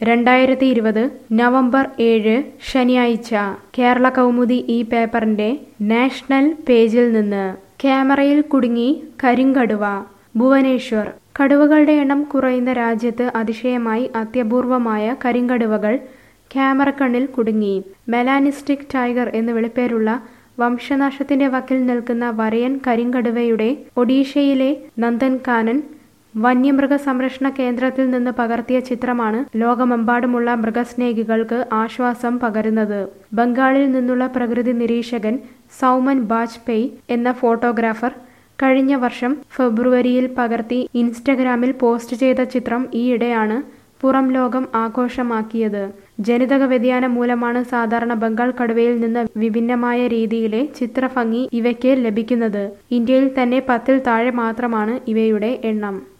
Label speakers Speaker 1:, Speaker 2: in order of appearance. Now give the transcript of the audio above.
Speaker 1: രണ്ടായിരത്തി ഇരുപത് നവംബർ ഏഴ് ശനിയാഴ്ച കേരള കൗമുദി ഈ പേപ്പറിന്റെ നാഷണൽ പേജിൽ നിന്ന് ക്യാമറയിൽ കുടുങ്ങി കരിങ്കടുവ ഭുവനേശ്വർ കടുവകളുടെ എണ്ണം കുറയുന്ന രാജ്യത്ത് അതിശയമായി അത്യപൂർവമായ കരിങ്കടുവകൾ ക്യാമറക്കണ്ണിൽ കുടുങ്ങി മെലാനിസ്റ്റിക് ടൈഗർ എന്ന് വിളിപ്പേരുള്ള വംശനാശത്തിന്റെ വക്കിൽ നിൽക്കുന്ന വരയൻ കരിങ്കടുവയുടെ ഒഡീഷയിലെ നന്ദൻകാനൻ വന്യമൃഗ സംരക്ഷണ കേന്ദ്രത്തിൽ നിന്ന് പകർത്തിയ ചിത്രമാണ് ലോകമെമ്പാടുമുള്ള മൃഗസ്നേഹികൾക്ക് ആശ്വാസം പകരുന്നത് ബംഗാളിൽ നിന്നുള്ള പ്രകൃതി നിരീക്ഷകൻ സൗമൻ ബാജ്പേയി എന്ന ഫോട്ടോഗ്രാഫർ കഴിഞ്ഞ വർഷം ഫെബ്രുവരിയിൽ പകർത്തി ഇൻസ്റ്റഗ്രാമിൽ പോസ്റ്റ് ചെയ്ത ചിത്രം ഈയിടെയാണ് പുറം ലോകം ആഘോഷമാക്കിയത് ജനിതക വ്യതിയാനം മൂലമാണ് സാധാരണ ബംഗാൾ കടുവയിൽ നിന്ന് വിഭിന്നമായ രീതിയിലെ ചിത്രഭംഗി ഇവയ്ക്ക് ലഭിക്കുന്നത് ഇന്ത്യയിൽ തന്നെ പത്തിൽ താഴെ മാത്രമാണ് ഇവയുടെ എണ്ണം